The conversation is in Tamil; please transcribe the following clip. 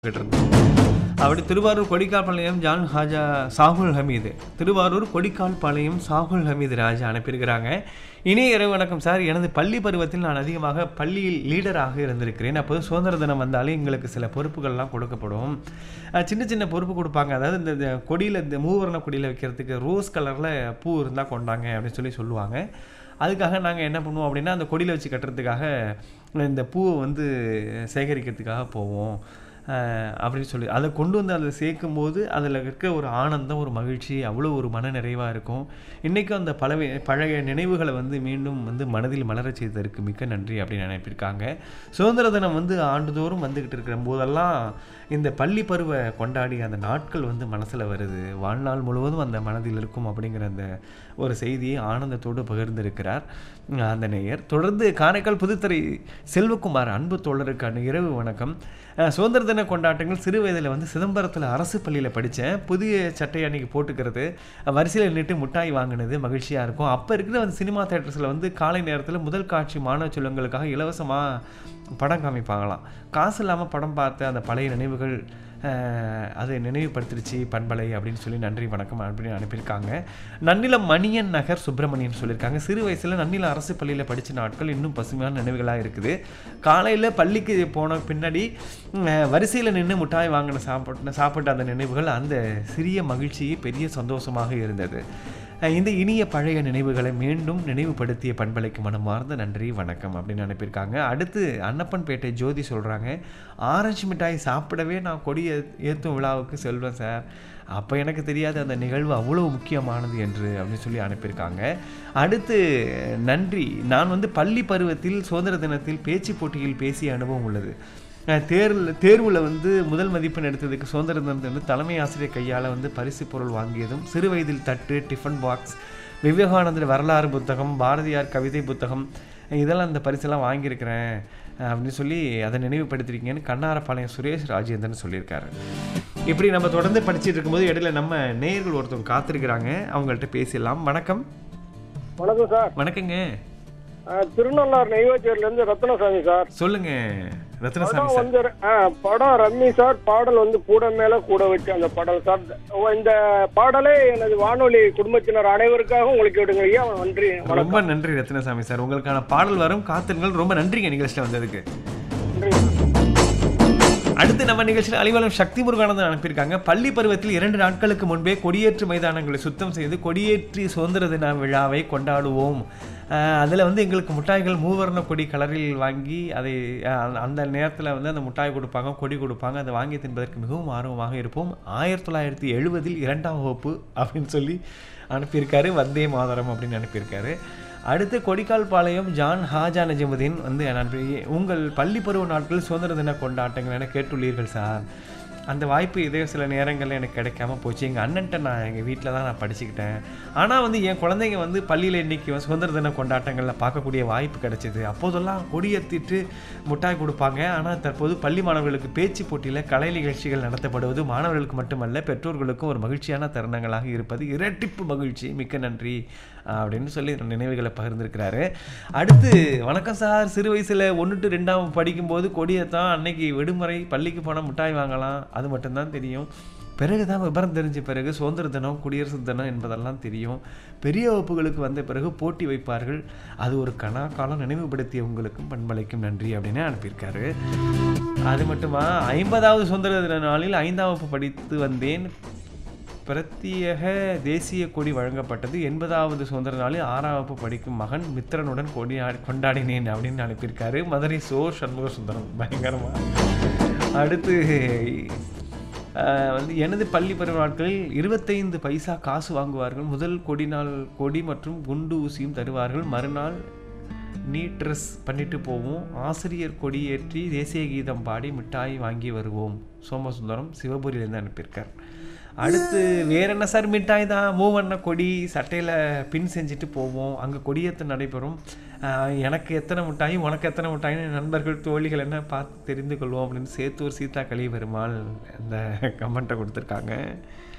இருந்தோம் அப்படி திருவாரூர் கொடிக்கால்பாளையம் ஜான் ஹாஜா சாகுல் ஹமீது திருவாரூர் கொடிக்கால்பாளையம் சாகுல் ஹமீது ராஜா அனுப்பியிருக்கிறாங்க இனிய இரவு வணக்கம் சார் எனது பள்ளி பருவத்தில் நான் அதிகமாக பள்ளியில் லீடராக இருந்திருக்கிறேன் அப்போது சுதந்திர தினம் வந்தாலே எங்களுக்கு சில பொறுப்புகள்லாம் கொடுக்கப்படும் அஹ் சின்ன சின்ன பொறுப்பு கொடுப்பாங்க அதாவது இந்த இந்த கொடியில் இந்த மூவர்ண கொடியில் வைக்கிறதுக்கு ரோஸ் கலரில் பூ இருந்தால் கொண்டாங்க அப்படின்னு சொல்லி சொல்லுவாங்க அதுக்காக நாங்கள் என்ன பண்ணுவோம் அப்படின்னா அந்த கொடியில் வச்சு கட்டுறதுக்காக இந்த பூவை வந்து சேகரிக்கிறதுக்காக போவோம் அஹ் அப்படின்னு சொல்லி அதை கொண்டு வந்து அதில் சேர்க்கும் போது அதில் இருக்க ஒரு ஆனந்தம் ஒரு மகிழ்ச்சி அவ்வளோ ஒரு மன நிறைவாக இருக்கும் இன்றைக்கும் அந்த பழவை பழைய நினைவுகளை வந்து மீண்டும் வந்து மனதில் மலரச் செய்ததற்கு மிக்க நன்றி அப்படின்னு நினைப்பிருக்காங்க சுதந்திர தினம் வந்து ஆண்டுதோறும் வந்துக்கிட்டு இருக்கிற போதெல்லாம் இந்த பள்ளி பருவ கொண்டாடி அந்த நாட்கள் வந்து மனசில் வருது வாழ்நாள் முழுவதும் அந்த மனதில் இருக்கும் அப்படிங்கிற அந்த ஒரு செய்தியை ஆனந்தத்தோடு பகிர்ந்திருக்கிறார் உம், அந்த நேயர் தொடர்ந்து காரைக்கால் புதுத்துறை செல்வகுமார் அன்பு தோழருக்கான இரவு வணக்கம் அஹ், சுதந்திர தின கொண்டாட்டங்கள் சிறு வயதில் வந்து சிதம்பரத்தில் அரசு பள்ளியில் படித்தேன் புதிய சட்டை அன்னைக்கு போட்டுக்கிறது வரிசையில் நின்றுட்டு மிட்டாய் வாங்கினது மகிழ்ச்சியாக இருக்கும் அப்போ இருக்கிற வந்து சினிமா தேட்டர்ஸில் வந்து காலை நேரத்தில் முதல் காட்சி மாணவ செல்வங்களுக்காக இலவசமாக படம் காமிப்பாங்களாம் காசு இல்லாமல் படம் பார்த்த அந்த பழைய நினைவுகள் அஹ், அதை நினைவுபடுத்திருச்சு பண்பலை அப்படின்னு சொல்லி நன்றி வணக்கம் அப்படின்னு அனுப்பியிருக்காங்க நன்னிலம் மணியன் நகர் சுப்பிரமணியன் சொல்லியிருக்காங்க சிறு வயசில் நன்னிலம் அரசு பள்ளியில் படித்த நாட்கள் இன்னும் பசுமையான நினைவுகளாக இருக்குது காலையில் பள்ளிக்கு போன பின்னாடி வரிசையில் நின்று மிட்டாய் வாங்கின சாப்பிட்ட சாப்பிட்ட அந்த நினைவுகள் அந்த சிறிய மகிழ்ச்சி பெரிய சந்தோஷமாக இருந்தது அஹ் இந்த இனிய பழைய நினைவுகளை மீண்டும் நினைவுபடுத்திய பண்பலைக்கு மனமார்ந்த நன்றி வணக்கம் அப்படின்னு அனுப்பியிருக்காங்க அடுத்து அன்னப்பன்பேட்டை ஜோதி சொல்கிறாங்க ஆரஞ்சு மிட்டாய் சாப்பிடவே நான் கொடி ஏ- ஏற்றும் விழாவுக்கு செல்வேன் சார் அப்போ எனக்கு தெரியாது அந்த நிகழ்வு அவ்வளோ முக்கியமானது என்று அப்படின்னு சொல்லி அனுப்பியிருக்காங்க அடுத்து நன்றி நான் வந்து பள்ளி பருவத்தில் சுதந்திர தினத்தில் பேச்சு போட்டியில் பேசிய அனுபவம் உள்ளது அஹ் தேர்வில் தேர்வில் வந்து முதல் மதிப்பெண் எடுத்ததுக்கு சுதந்திர தினத்தில் வந்து தலைமை ஆசிரியர் கையால் வந்து பரிசு பொருள் வாங்கியதும் சிறு வயதில் தட்டு டிஃபன் பாக்ஸ் விவேகானந்தர் வரலாறு புத்தகம் பாரதியார் கவிதை புத்தகம் இதெல்லாம் இந்த பரிசெல்லாம் வாங்கியிருக்கிறேன் அஹ் அப்படின்னு சொல்லி அதை நினைவுபடுத்திருக்கீங்கன்னு கண்ணாரப்பாளையம் சுரேஷ் ராஜேந்திரன் சொல்லியிருக்காரு இப்படி நம்ம தொடர்ந்து படிச்சுட்டு இருக்கும்போது இடையில நம்ம நேயர்கள் ஒருத்தவங்க காத்திருக்கிறாங்க அவங்கள்ட்ட பேசிடலாம் வணக்கம் வணக்கம் சார் வணக்கங்க அஹ், திருநள்ளார் நெய்வேத்தியூர்ல இருந்து ரத்னசாமி சார் சொல்லுங்க ரத்னசாமி படம் சார் வந்து அஹ், படம் ரம்மி சார் பாடல் வந்து கூட மேல கூட வச்சு அந்த பாடல் சார் இந்த பாடலே எனது வானொலி குடும்பத்தினர் அனைவருக்காகவும் உங்களுக்கு விடுங்க ஐயா நன்றி வணக்கம் ரொம்ப நன்றி ரத்னசாமி சார் உங்களுக்கான பாடல் வரும் காத்திருங்கள் ரொம்ப நன்றிங்க நிகழ்ச்சியில் வந்ததுக்கு நன்றி அடுத்து நம்ம நிகழ்ச்சியில் அலிவலம் சக்தி முருகானந்தன் அனுப்பியிருக்காங்க பள்ளி பருவத்தில் இரண்டு நாட்களுக்கு முன்பே கொடியேற்று மைதானங்களை சுத்தம் செய்து கொடியேற்றி சுதந்திர தின விழாவை கொண்டாடுவோம் அதில் வந்து எங்களுக்கு முட்டாய்கள் மூவர்ண கொடி கலரில் வாங்கி அதை அஹ், அந்த நேரத்தில் வந்து அந்த முட்டாய் கொடுப்பாங்க கொடி கொடுப்பாங்க அதை வாங்கி தின்பதற்கு மிகவும் ஆர்வமாக இருப்போம் ஆயிரத்தி தொள்ளாயிரத்தி எழுபதில் இரண்டாம் வகுப்பு அப்படின்னு சொல்லி அனுப்பியிருக்காரு வந்தே மாதரம் அப்படின்னு அனுப்பியிருக்காரு அடுத்து கொடிக்கால் பாளையம் ஜான் ஹாஜா நஜமுதீன் வந்து அனுப்பி உங்கள் பள்ளி பருவ நாட்கள் சுதந்திர தின கொண்டாட்டங்கள் என கேட்டுள்ளீர்கள் சார் அந்த வாய்ப்பு இதே சில நேரங்களில் எனக்கு கிடைக்காம போச்சு எங்கள் அண்ணன்ட்ட நான் எங்கள் வீட்டில் தான் நான் படிச்சுக்கிட்டேன் ஆனால் வந்து என் குழந்தைங்க வந்து பள்ளியில் இன்னைக்கு சுதந்திர தின கொண்டாட்டங்களில் பார்க்கக்கூடிய வாய்ப்பு கிடைச்சிது அப்போதெல்லாம் கொடியேற்றிட்டு முட்டாய் கொடுப்பாங்க ஆனால் தற்போது பள்ளி மாணவர்களுக்கு பேச்சு போட்டியில் கலை நிகழ்ச்சிகள் நடத்தப்படுவது மாணவர்களுக்கு மட்டுமல்ல பெற்றோர்களுக்கும் ஒரு மகிழ்ச்சியான தருணங்களாக இருப்பது இரட்டிப்பு மகிழ்ச்சி மிக்க நன்றி அப்படின்னு சொல்லி நினைவுகளை பகிர்ந்திருக்கிறாரு அடுத்து வணக்கம் சார் சிறு வயசில் ஒன்று டு ரெண்டாம் படிக்கும்போது கொடியத்தான் அன்னைக்கு விடுமுறை பள்ளிக்கு போனால் மிட்டாய் வாங்கலாம் அது மட்டும்தான் தெரியும் பிறகு தான் விவரம் தெரிஞ்ச பிறகு சுதந்திர தினம் குடியரசு தினம் என்பதெல்லாம் தெரியும் பெரிய வகுப்புகளுக்கு வந்த பிறகு போட்டி வைப்பார்கள் அது ஒரு கணா காலம் நினைவுபடுத்திய உங்களுக்கும் பண்பலைக்கும் நன்றி அப்படின்னு அனுப்பியிருக்காரு அது மட்டுமா ஐம்பதாவது சுதந்திர தின நாளில் ஐந்தாம் வகுப்பு படித்து வந்தேன் பிரத்யேக தேசிய கொடி வழங்கப்பட்டது எண்பதாவது சுதந்திர நாளில் ஆறாம் வகுப்பு படிக்கும் மகன் மித்திரனுடன் கொடி கொண்டாடினேன் அப்படின்னு அனுப்பியிருக்காரு மதுரை சோ சண்முக சுந்தரம் பயங்கரமா அடுத்து ஆஹ், வந்து எனது பள்ளி பருவ நாட்களில் இருபத்தைந்து பைசா காசு வாங்குவார்கள் முதல் கொடி நாள் கொடி மற்றும் குண்டு ஊசியும் தருவார்கள் மறுநாள் நீட் ட்ரெஸ் பண்ணிட்டு போவோம் ஆசிரியர் கொடியேற்றி தேசிய கீதம் பாடி மிட்டாய் வாங்கி வருவோம் சோமசுந்தரம் சிவபுரியிலேருந்து அனுப்பியிருக்கார் அடுத்து வேற என்ன சார் மிட்டாய் தான் மூவண்ண கொடி சட்டையில் பின் செஞ்சுட்டு போவோம் அங்கே கொடியேற்ற நடைபெறும் ஆஹ் எனக்கு எத்தனை மிட்டாய் உனக்கு எத்தனை மிட்டாய்னு நண்பர்கள் தோழிகள் என்ன பார்த்து தெரிந்து கொள்வோம் அப்படின்னு சேத்தூர் சீதா கலி பெருமாள் இந்த கமெண்ட்டை கொடுத்துருக்காங்க